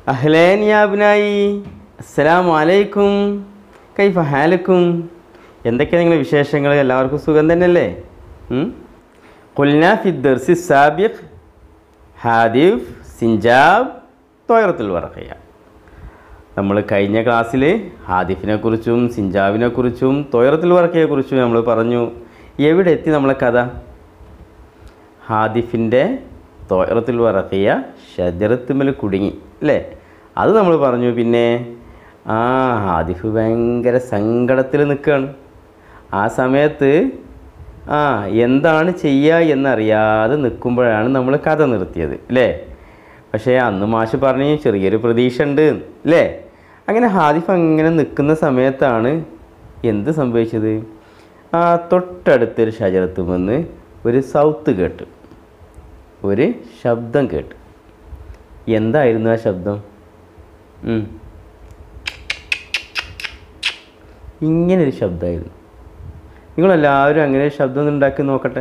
അഹ്ലേൻ യാബ്നായി അസ്സലാമു അലൈക്കും കൈഫ ഹാലക്കും എന്തൊക്കെയാണ് നിങ്ങളുടെ വിശേഷങ്ങൾ എല്ലാവർക്കും സുഖം തന്നെയല്ലേ കുൽന ഫി ദർസി സാബിഖ് ഹാദിഫ് സിഞ്ചാബ് തോയറത്തുൽ വറഖയ്യ നമ്മൾ കഴിഞ്ഞ ക്ലാസ്സിൽ ഹാദിഫിനെ കുറിച്ചും സിഞ്ചാബിനെ കുറിച്ചും തോയറത്തുൽ വറക്കയെ കുറിച്ചും നമ്മൾ പറഞ്ഞു എവിടെ എത്തി നമ്മളെ കഥ ഹാദിഫിൻ്റെ തോയറത്തുൽ വറക്കിയ ഷജറത്തുമ്മൽ കുടുങ്ങി അല്ലേ അത് നമ്മൾ പറഞ്ഞു പിന്നെ ആ ഹാദിഫ് ഭയങ്കര സങ്കടത്തിൽ നിൽക്കുകയാണ് ആ സമയത്ത് ആ എന്താണ് ചെയ്യുക എന്നറിയാതെ നിൽക്കുമ്പോഴാണ് നമ്മൾ കഥ നിർത്തിയത് അല്ലേ പക്ഷേ അന്ന് മാഷ് പറഞ്ഞു ചെറിയൊരു പ്രതീക്ഷ ഉണ്ട് അല്ലേ അങ്ങനെ ഹാദിഫ് അങ്ങനെ നിൽക്കുന്ന സമയത്താണ് എന്ത് സംഭവിച്ചത് ആ തൊട്ടടുത്തൊരു ഷജറത്തുമെന്ന് ഒരു സൗത്ത് കേട്ടു ഒരു ശബ്ദം കേട്ടു എന്തായിരുന്നു ആ ശബ്ദം ഉം. ഇങ്ങനൊരു ശബ്ദമായിരുന്നു നിങ്ങളെല്ലാവരും അങ്ങനെ ഒരു ശബ്ദം ഒന്ന് ഉണ്ടാക്കി നോക്കട്ടെ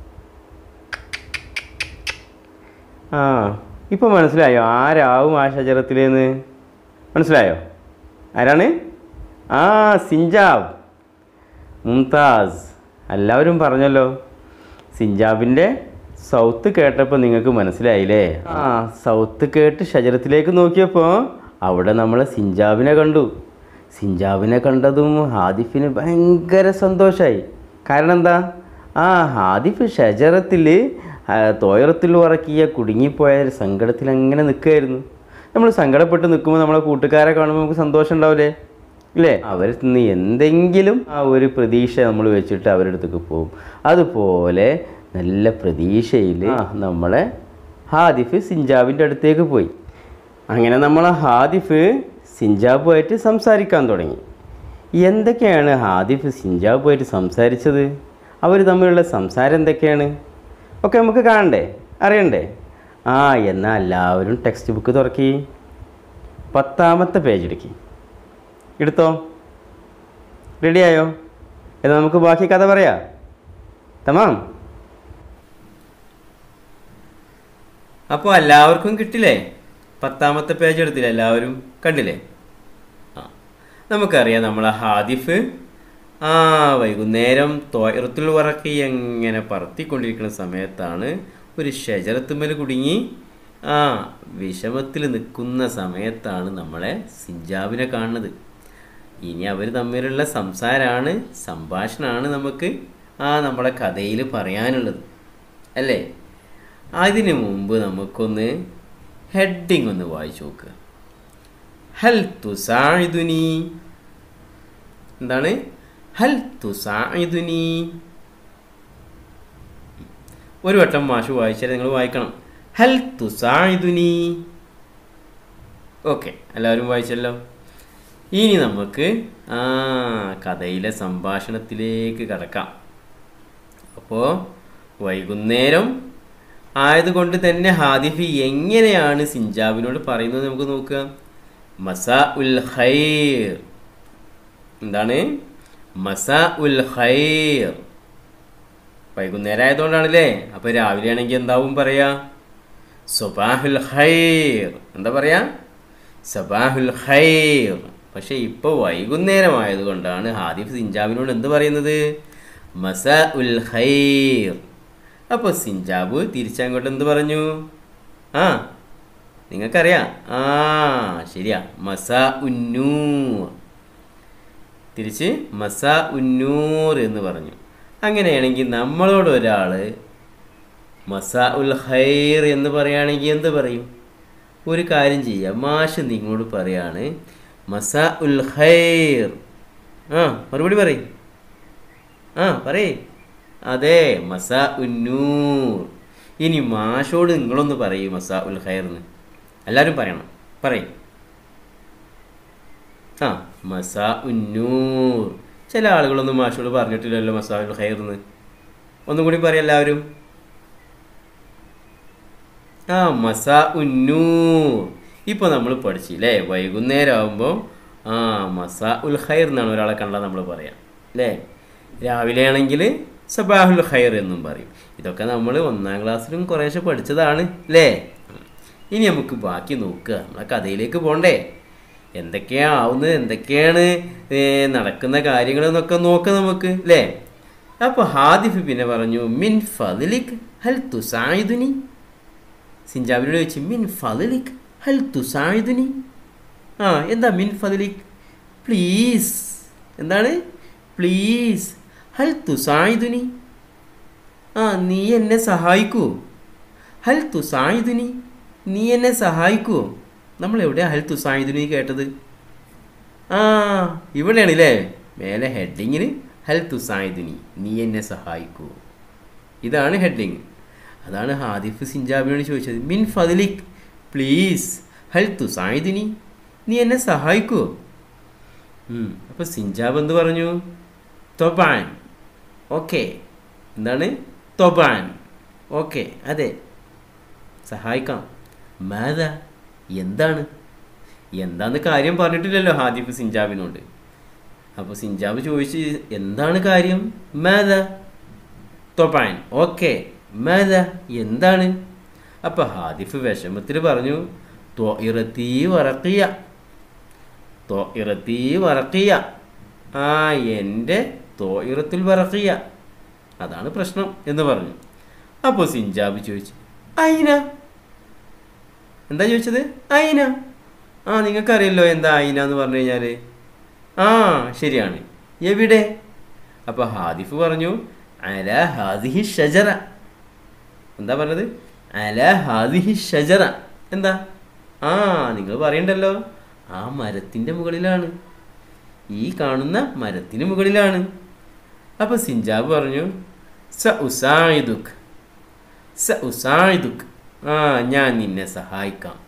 ആ ഇപ്പോൾ മനസ്സിലായോ ആരാവും ആ ശജറത്തിലേന്ന് മനസ്സിലായോ ആരാണ് ആ സിഞ്ചാബ് മുംതാസ് എല്ലാവരും പറഞ്ഞല്ലോ സിഞ്ചാബിൻ്റെ സൗത്ത് കേട്ടപ്പോൾ നിങ്ങൾക്ക് മനസ്സിലായില്ലേ ആ സൗത്ത് കേട്ട് ഷജറത്തിലേക്ക് നോക്കിയപ്പോൾ അവിടെ നമ്മൾ സിഞ്ചാബിനെ കണ്ടു സിഞ്ചാബിനെ കണ്ടതും ഹാദിഫിന് ഭയങ്കര സന്തോഷമായി കാരണം എന്താ ആ ഹാദിഫ് ഷജറത്തിൽ തോയറത്തിൽ ഉറക്കിയ കുടുങ്ങിപ്പോയ ഒരു സങ്കടത്തിൽ അങ്ങനെ നിൽക്കുകയായിരുന്നു നമ്മൾ സങ്കടപ്പെട്ട് നിൽക്കുമ്പോൾ നമ്മളെ കൂട്ടുകാരെ കാണുമ്പോൾ നമുക്ക് സന്തോഷം ഉണ്ടാവില്ലേ ഇല്ലേ അവരിൽ നിന്ന് എന്തെങ്കിലും ആ ഒരു പ്രതീക്ഷ നമ്മൾ വെച്ചിട്ട് അവരുടെ അടുത്തേക്ക് പോകും അതുപോലെ നല്ല പ്രതീക്ഷയിൽ നമ്മളെ ഹാദിഫ് സിഞ്ചാബിൻ്റെ അടുത്തേക്ക് പോയി അങ്ങനെ നമ്മളെ ഹാദിഫ് സിഞ്ചാബുമായിട്ട് സംസാരിക്കാൻ തുടങ്ങി എന്തൊക്കെയാണ് ഹാദിഫ് സിഞ്ചാബുമായിട്ട് സംസാരിച്ചത് അവർ തമ്മിലുള്ള സംസാരം എന്തൊക്കെയാണ് ഒക്കെ നമുക്ക് കാണണ്ടേ അറിയണ്ടേ ആ എന്നാൽ എല്ലാവരും ടെക്സ്റ്റ് ബുക്ക് തുറക്കി പത്താമത്തെ പേജ് എടുക്കി എടുത്തോ റെഡിയായോ എന്നാൽ നമുക്ക് ബാക്കി കഥ പറയാം തമാം അപ്പോൾ എല്ലാവർക്കും കിട്ടില്ലേ പത്താമത്തെ പേജ് എടുത്തില്ലേ എല്ലാവരും കണ്ടില്ലേ ആ നമുക്കറിയാം നമ്മളെ ഹാദിഫ് ആ വൈകുന്നേരം തോയറത്തുൽ വറക്കി എങ്ങനെ പറത്തിക്കൊണ്ടിരിക്കുന്ന സമയത്താണ് ഒരു ഷജറത്തുമ്മൽ കുടുങ്ങി ആ വിഷമത്തിൽ നിൽക്കുന്ന സമയത്താണ് നമ്മളെ സിഞ്ചാബിനെ കാണുന്നത് ഇനി അവർ തമ്മിലുള്ള സംസാരമാണ് സംഭാഷണമാണ് നമുക്ക് ആ നമ്മുടെ കഥയിൽ പറയാനുള്ളത് അല്ലേ അതിനു മുമ്പ് നമുക്കൊന്ന് ഹെഡിങ് ഒന്ന് വായിച്ചു നോക്കുക ഹൽ തുസാഇദുനി എന്താണ് ഹൽ തുസാഇദുനി ഒരു വട്ടം മാഷു വായിച്ചാൽ നിങ്ങൾ വായിക്കണം ഹൽ തുസാഇദുനി ഓക്കെ എല്ലാവരും വായിച്ചല്ലോ ഇനി നമുക്ക് ആ കഥയിലെ സംഭാഷണത്തിലേക്ക് കടക്കാം അപ്പോൾ വൈകുന്നേരം ആയതുകൊണ്ട് തന്നെ ഹാദിഫി എങ്ങനെയാണ് സിഞ്ചാബിനോട് പറയുന്നത് നമുക്ക് നോക്കുക മസാ ഉൽ ഖൈർ എന്താണ് മസാ ഉൽ ഖൈർ വൈകുന്നേരം ആയതുകൊണ്ടാണല്ലേ അപ്പോൾ രാവിലെ ആണെങ്കിൽ എന്താവും പറയാ സുബാഹുൽ ഖൈർ എന്താ പറയാ സബാഹുൽ ഖൈർ പക്ഷെ ഇപ്പോൾ വൈകുന്നേരം ആയതുകൊണ്ടാണ് ഹാദിഫ് സിഞ്ചാബിനോട് എന്ത് പറയുന്നത് മസാ ഉൽ ഖൈർ അപ്പോൾ സിഞ്ചാബ് തിരിച്ചങ്ങോട്ട് എന്ത് പറഞ്ഞു ആ നിങ്ങൾക്കറിയാം ആ ശരിയാ മസാ ഉന്നൂർ തിരിച്ച് മസാ ഉന്നൂർ എന്ന് പറഞ്ഞു അങ്ങനെയാണെങ്കിൽ നമ്മളോട് ഒരാൾ മസാ ഉൽ ഖൈർ എന്ന് പറയുകയാണെങ്കിൽ എന്ത് പറയും ഒരു കാര്യം ചെയ്യാം മാഷ് നിങ്ങളോട് പറയാണ് മസാ ഉൽ ഖൈർ ആ മറുപടി പറയും ആ പറയേ അതെ മസാ ഉന്നൂർ ഇനി മാഷോട് നിങ്ങളൊന്ന് പറയൂ മസാ ഉൽ ഖൈർ എന്ന് എല്ലാവരും പറയണം പറയും ആ മസാ ഉന്നൂർ ചില ആളുകളൊന്നും മാഷോട് പറഞ്ഞിട്ടില്ലല്ലോ മസാ ഉൽ ഖൈർ എന്ന് ഒന്നും കൂടി പറയാം എല്ലാവരും ആ മസാ ഉന്നൂർ ഇപ്പോൾ നമ്മൾ പഠിച്ചില്ലേ വൈകുന്നേരം ആകുമ്പോൾ ആ മസാ ഉൽ ഖൈർ എന്നാണ് ഒരാളെ കണ്ടാൽ നമ്മൾ പറയാം അല്ലേ രാവിലെ ആണെങ്കിൽ സബാഹുൽ ഖൈർ എന്നും പറയും ഇതൊക്കെ നമ്മൾ ഒന്നാം ക്ലാസ്സിലും കുറേശ്ശെ പഠിച്ചതാണ് അല്ലേ ഇനി നമുക്ക് ബാക്കി നോക്കുക നമ്മളെ കഥയിലേക്ക് പോണ്ടേ എന്തൊക്കെയാ ആവുന്നത് എന്തൊക്കെയാണ് ഏ, നടക്കുന്ന കാര്യങ്ങൾ എന്നൊക്കെ നോക്കാം നമുക്ക് അല്ലേ അപ്പോൾ ഹാദിഫ് പിന്നെ പറഞ്ഞു മിൻ ഫലിക് ഹൽ തുസായിദുനി സിഞ്ചാബിനോട് ചോദിച്ചു മിൻ ഫലിക് ഹൽ തുസായിദുനി ആ എന്താ മിൻ ഫലിക് പ്ലീസ് എന്താണ് പ്ലീസ് ഹൽ തുസായിദുനി ആ നീ എന്നെ സഹായിക്കൂ ഹൽ തുസായിദുനി നീ എന്നെ സഹായിക്കുമോ നമ്മൾ എവിടെയാ ഹൽ തുസായിദുനി കേട്ടത് ആ ഇവിടെയാണ് അല്ലേ മേലെ ഹെഡിങ്ങിന് ഹൽ തുസായിദുനി നീ എന്നെ സഹായിക്കൂ ഇതാണ് ഹെഡിങ് അതാണ് ഹാദിഫ് സിഞ്ചാബിനോട് ചോദിച്ചത് മിൻ ഫതിലിക് പ്ലീസ് ഹൽ തുസായിദിനി നീ എന്നെ സഹായിക്കുമോ അപ്പോൾ സിഞ്ചാബ് എന്ത് പറഞ്ഞു തൊബാൻ ഓക്കെ എന്താണ് തൊബാൻ ഓക്കെ അതെ സഹായിക്കാം മാത എന്താണ് എന്താന്ന് കാര്യം പറഞ്ഞിട്ടില്ലല്ലോ ഹാദിഫ് സിഞ്ചാബിനോട് അപ്പോൾ സിഞ്ചാബ് ചോദിച്ച് എന്താണ് കാര്യം മാത തൊബാൻ ഓക്കെ മാത എന്താണ് അപ്പോൾ ഹാദിഫ് വിഷമത്തിൽ പറഞ്ഞു ത്വഇറത്തി വറക്കിയ ത്വഇറത്തി വറക്കിയ ആ എൻ്റെ ത്വഇറത്തിൽ വറക്കിയ അതാണ് പ്രശ്നം എന്ന് പറഞ്ഞു അപ്പോൾ സിഞ്ചാബ് ചോദിച്ചു അയിന എന്താ ചോദിച്ചത് അയിന ആ നിങ്ങൾക്കറിയല്ലോ എന്താ അയിന എന്ന് പറഞ്ഞു കഴിഞ്ഞാൽ ആ ശരിയാണ് എവിടെ അപ്പോൾ ഹാദിഫ് പറഞ്ഞു അല ഹാദിഹി ഷജറ എന്താ പറഞ്ഞത് അല ഹാദിഹി ഷജറ എന്താ ആ നിങ്ങൾ പറയണ്ടല്ലോ ആ മരത്തിൻ്റെ മുകളിലാണ് ഈ കാണുന്ന മരത്തിന് മുകളിലാണ് അപ്പോൾ സിഞ്ചാബ് പറഞ്ഞു സ ഉസായിദുഖ് സ ഉസായിദുഖ് ആ ഞാൻ നിന്നെ സഹായിക്കാം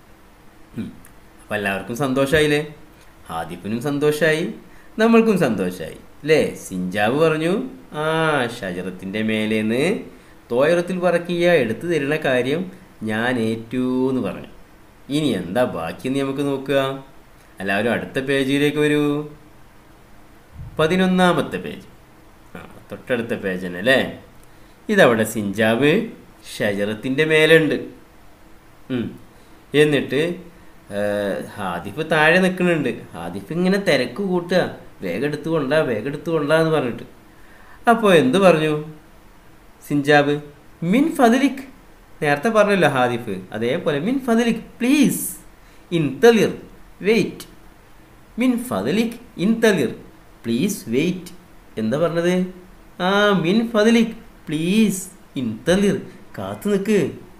അപ്പം എല്ലാവർക്കും സന്തോഷമായില്ലേ ഹാദിഫിനും സന്തോഷമായി നമ്മൾക്കും സന്തോഷമായി അല്ലേ സിഞ്ചാബ് പറഞ്ഞു ആ ഷജറത്തിൻ്റെ മേലേന്ന് തോയറത്തിൽ പറക്കിയ എടുത്തു തരുന്ന കാര്യം ഞാൻ ഏറ്റു എന്ന് പറഞ്ഞു ഇനി എന്താ ബാക്കിയെന്ന് നമുക്ക് നോക്കുക എല്ലാവരും അടുത്ത പേജിലേക്ക് വരൂ പതിനൊന്നാമത്തെ പേജ് ആ തൊട്ടടുത്ത പേജ് തന്നെ അല്ലേ ഇതവിടെ സിഞ്ചാബ് ഷജറത്തിൻ്റെ മേലുണ്ട് ഉം. എന്നിട്ട് ആ, ഹാദിഫ് താഴെ നിൽക്കുന്നുണ്ട് ഹാദിഫ് ഇങ്ങനെ തിരക്ക് കൂട്ടുക വേഗം എടുത്തു കൊണ്ടാ വേഗം എടുത്തു കൊണ്ടാ എന്ന് പറഞ്ഞിട്ട് അപ്പോൾ എന്ത് പറഞ്ഞു സിഞ്ചാബ് മിൻ ഫതിലിക് നേരത്തെ പറഞ്ഞല്ലോ ഹാദിഫ് അതേപോലെ മിൻ ഫതിലിക് പ്ലീസ് ഇൻ തലിർ വെയിറ്റ് മിൻ ഫതിലിക് ഇൻ തലിർ പ്ലീസ് വെയിറ്റ് എന്താ പറഞ്ഞത് ആ മിൻ ഫതിലിക് പ്ലീസ് ഇൻ തലിർ കാത്തു നിൽക്ക്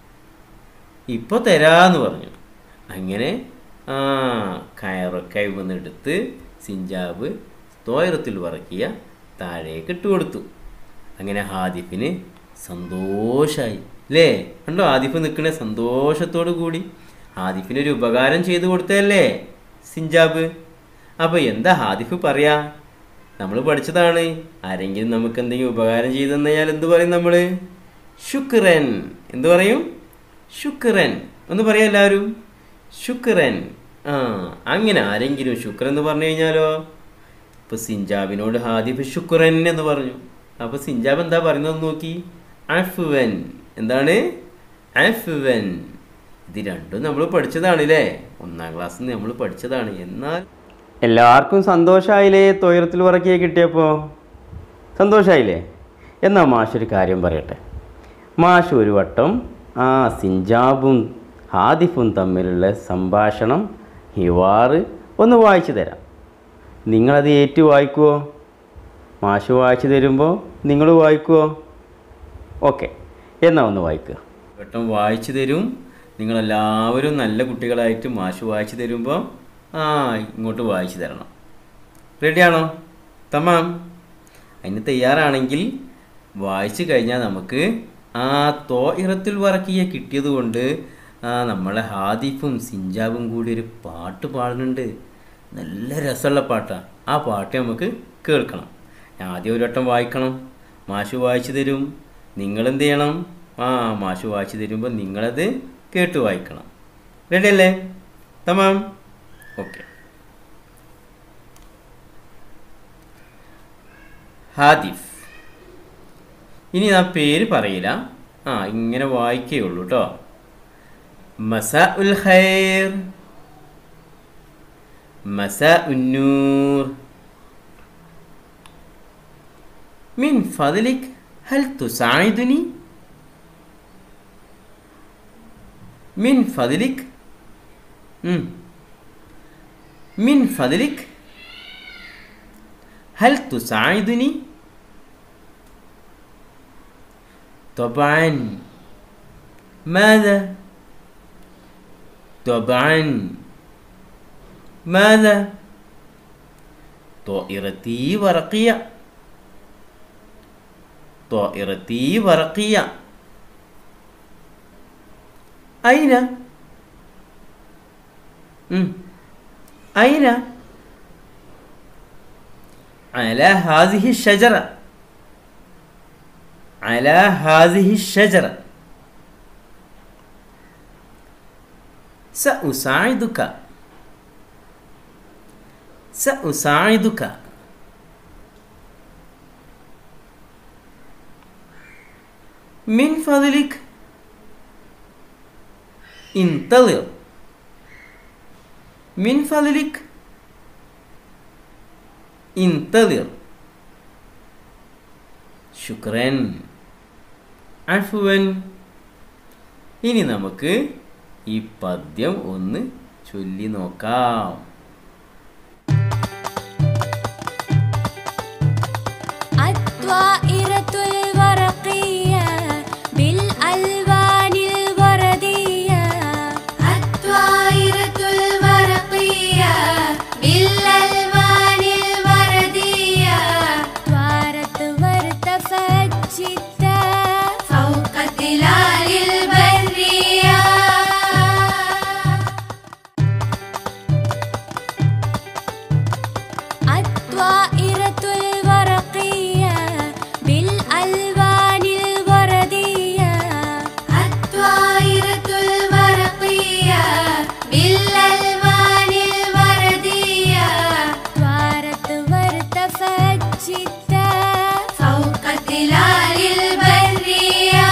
ഇപ്പോൾ തരാന്ന് പറഞ്ഞു അങ്ങനെ ആ കയറൊക്കെ വന്നെടുത്ത് സിഞ്ചാബ് തോയറത്തിൽ വറക്കിയ താഴേക്ക് ഇട്ട് കൊടുത്തു അങ്ങനെ ഹാദിഫിന് സന്തോഷമായി അല്ലേ കണ്ടോ ആദിഫ് നിൽക്കണ സന്തോഷത്തോടു കൂടി ഹാദിഫിനൊരു ഉപകാരം ചെയ്തു കൊടുത്തതല്ലേ സിഞ്ചാബ് അപ്പോൾ എന്താ ഹാദിഫ് പറയാ നമ്മൾ പഠിച്ചതാണ് ആരെങ്കിലും നമുക്ക് എന്തെങ്കിലും ഉപകാരം ചെയ്തു കഴിഞ്ഞാൽ എന്ത് പറയും നമ്മൾ ശുക്രൻ എന്ത് പറയും ശുക്രൻ ഒന്ന് പറയാം എല്ലാവരും ശുക്രൻ ആ അങ്ങനെ ആരെങ്കിലും ശുക്രൻ എന്ന് പറഞ്ഞു കഴിഞ്ഞാലോ ഇപ്പൊ സിഞ്ചാബിനോട് ഹാദിഫ് ശുക്രൻ എന്ന് പറഞ്ഞു അപ്പൊ സിഞ്ചാബ് എന്താ പറയുന്നത് നോക്കി അഫുവൻ എന്താണ് അഫുവൻ ഇത് രണ്ടും നമ്മൾ പഠിച്ചതാണ് അല്ലേ ഒന്നാം ക്ലാസ്സിൽ നമ്മൾ പഠിച്ചതാണ് എന്നാൽ എല്ലാവർക്കും സന്തോഷമായില്ലേ തൊയരത്തിൽ പറക്കിയ കിട്ടിയപ്പോൾ സന്തോഷമായില്ലേ എന്നാൽ മാഷ് ഒരു കാര്യം പറയട്ടെ മാഷ് ഒരു വട്ടം ആ സിഞ്ചാബും ഹാദിഫും തമ്മിലുള്ള സംഭാഷണം ഹിവാറ് ഒന്ന് വായിച്ചു തരാം നിങ്ങളത് ഏറ്റു വായിക്കുമോ മാഷ് വായിച്ചു തരുമ്പോൾ നിങ്ങൾ വായിക്കുമോ ഓക്കെ എന്നാൽ ഒന്ന് വായിക്കുക വട്ടം വായിച്ചു തരും നിങ്ങളെല്ലാവരും നല്ല കുട്ടികളായിട്ട് മാഷ് വായിച്ചു തരുമ്പോൾ ആ ഇങ്ങോട്ട് വായിച്ചു തരണം റെഡിയാണോ തമാം അതിന് തയ്യാറാണെങ്കിൽ വായിച്ചു കഴിഞ്ഞാൽ നമുക്ക് ആ തോയിറത്തിൽ വറക്കിയ കിട്ടിയത് കൊണ്ട് ആ നമ്മളെ ഹാദിഫും സിഞ്ചാബും കൂടി ഒരു പാട്ട് പാടുന്നുണ്ട് നല്ല രസമുള്ള പാട്ടാണ് ആ പാട്ട് നമുക്ക് കേൾക്കണം ഞാൻ ആദ്യം ഒരു വട്ടം വായിക്കണം മാഷ് വായിച്ചു തരും നിങ്ങളെന്ത് ചെയ്യണം ആ മാഷ് വായിച്ചു തരുമ്പോൾ നിങ്ങളത് കേട്ട് വായിക്കണം റെഡി അല്ലേ തമാം ഓക്കെ ഹാദിഫ് ഇനി ഞാൻ പേര് പറയില്ല ആ ഇങ്ങനെ വായിക്കേ ഉള്ളൂ കേട്ടോ مساء الخير مساء النور من فضلك هل تساعدني من فضلك مم. من فضلك هل تساعدني طبعا ماذا طبعا ماذا طائرتي ورقية طائرتي ورقية أين مم. أين على هذه الشجرة على هذه الشجرة سأساعدك سأساعدك من فضلك انتظر من فضلك انتظر ശുക്രൻ അഫുവൻ ഇനി നമുക്ക് ഈ പദ്യം ഒന്ന് ചൊല്ലി നോക്കാം الطائرة الورقية بالألوان الوردية الطائرة الورقية بالألوان الوردية طارت وارتفعت جدا فوق الظلال البرية الطائرة الورقية بالألوان الوردية الطائرة الورقية بالألوان الوردية طارت وارتفعت جدا فوق الظلال البرية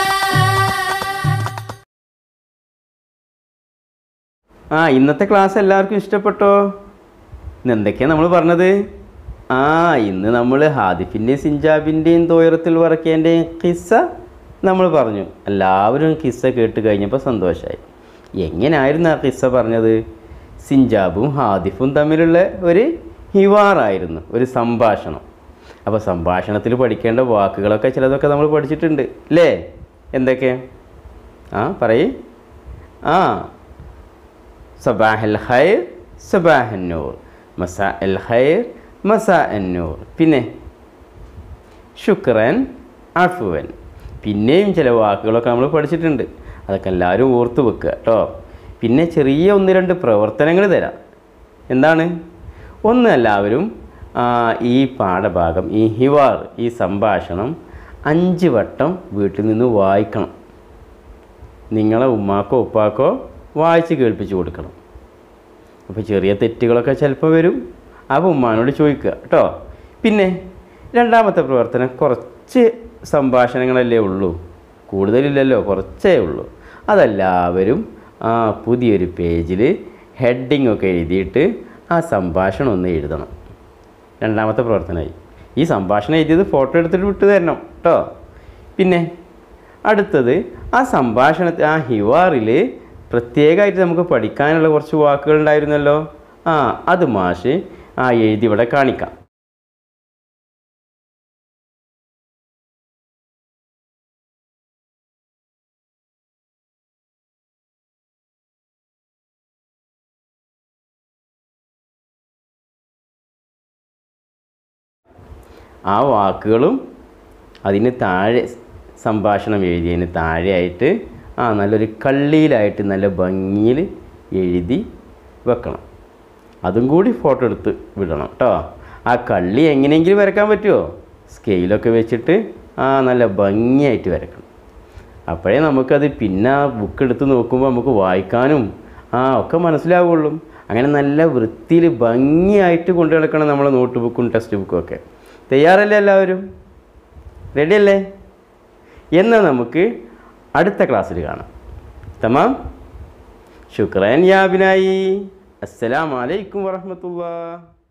ആ ഇന്നത്തെ ക്ലാസ് എല്ലാവർക്കും ഇഷ്ടപ്പെട്ടോ ഇന്ന് എന്തൊക്കെയാണ് നമ്മൾ പറഞ്ഞത് ആ ഇന്ന് നമ്മൾ ഹാദിഫിൻ്റെയും സിഞ്ചാബിൻ്റെയും തോയറത്തിൽ വറക്കേൻ്റെയും കിസ്സ നമ്മൾ പറഞ്ഞു എല്ലാവരും കിസ്സ കേട്ട് കഴിഞ്ഞപ്പോൾ സന്തോഷമായി എങ്ങനെയായിരുന്നു ആ കിസ്സ പറഞ്ഞത് സിഞ്ചാബും ഹാദിഫും തമ്മിലുള്ള ഒരു ഹിവാറായിരുന്നു ഒരു സംഭാഷണം അപ്പോൾ സംഭാഷണത്തിൽ പഠിക്കേണ്ട വാക്കുകളൊക്കെ ചിലതൊക്കെ നമ്മൾ പഠിച്ചിട്ടുണ്ട് അല്ലേ എന്തൊക്കെ ആ പറയ് ആ സബാഹ് അൽ ഖൈർ സബാഹ് നൂർ മസാ അൽ ഖൈർ മസാ നൂർ പിന്നെ ശുക്രൻ അഫുവൻ പിന്നെയും ചില വാക്കുകളൊക്കെ നമ്മൾ പഠിച്ചിട്ടുണ്ട് അതൊക്കെ എല്ലാവരും ഓർത്ത് വെക്കുക കേട്ടോ പിന്നെ ചെറിയ ഒന്ന് രണ്ട് പ്രവർത്തനങ്ങൾ തരാം എന്താണ് ഒന്ന് എല്ലാവരും ആ, ഈ പാഠഭാഗം ഈ ഹിവാർ ഈ സംഭാഷണം അഞ്ച് വട്ടം വീട്ടിൽ നിന്ന് വായിക്കണം നിങ്ങളെ ഉമ്മാക്കോ ഉപ്പാക്കോ വായിച്ച് കേൾപ്പിച്ച് കൊടുക്കണം അപ്പോൾ ചെറിയ തെറ്റുകളൊക്കെ ചിലപ്പോൾ വരും അപ്പോൾ ഉമ്മാനോട് ചോദിക്കുക കേട്ടോ പിന്നെ രണ്ടാമത്തെ പ്രവർത്തനം കുറച്ച് സംഭാഷണങ്ങളല്ലേ ഉള്ളൂ കൂടുതലില്ലല്ലോ കുറച്ചേ ഉള്ളൂ അതെല്ലാവരും ആ പുതിയൊരു പേജിൽ ഹെഡിങ് ഒക്കെ എഴുതിയിട്ട് ആ സംഭാഷണം ഒന്ന് എഴുതണം രണ്ടാമത്തെ പ്രവർത്തനമായി ഈ സംഭാഷണം എഴുതിയത് ഫോട്ടോ എടുത്തിട്ട് വിട്ടു തരണം കേട്ടോ പിന്നെ അടുത്തത് ആ സംഭാഷണത്തിൽ ആ ഹിവാറിൽ പ്രത്യേകമായിട്ട് നമുക്ക് പഠിക്കാനുള്ള കുറച്ച് വാക്കുകൾ ഉണ്ടായിരുന്നല്ലോ ആ അത് മാഷ് ആ എഴുതി ഇവിടെ കാണിക്കാം ആ വാക്കുകളും അതിന് താഴെ സംഭാഷണം എഴുതിയതിന് താഴെയായിട്ട് ആ നല്ലൊരു കള്ളിയിലായിട്ട് നല്ല ഭംഗിയിൽ എഴുതി വെക്കണം അതും കൂടി ഫോട്ടോ എടുത്ത് വിടണം കേട്ടോ ആ കള്ളി എങ്ങനെയെങ്കിലും വരയ്ക്കാൻ പറ്റുമോ സ്കെയിലൊക്കെ വെച്ചിട്ട് ആ നല്ല ഭംഗിയായിട്ട് വരക്കണം അപ്പോഴേ നമുക്കത് പിന്നെ ആ ബുക്ക് എടുത്ത് നോക്കുമ്പോൾ നമുക്ക് വായിക്കാനും ആ ഒക്കെ മനസ്സിലാവുള്ളൂ അങ്ങനെ നല്ല വൃത്തിയിൽ ഭംഗിയായിട്ട് കൊണ്ടു നടക്കണം നമ്മളെ നോട്ട് ബുക്കും ടെക്സ്റ്റ് ബുക്കും ഒക്കെ തയ്യാറല്ലേ എല്ലാവരും റെഡിയല്ലേ എന്നാൽ നമുക്ക് അടുത്ത ക്ലാസ്സിൽ കാണാം തമാം ശുക്രൻ യാബിനായി അസ്സലാമലൈക്കും വറഹമത്തുള്ള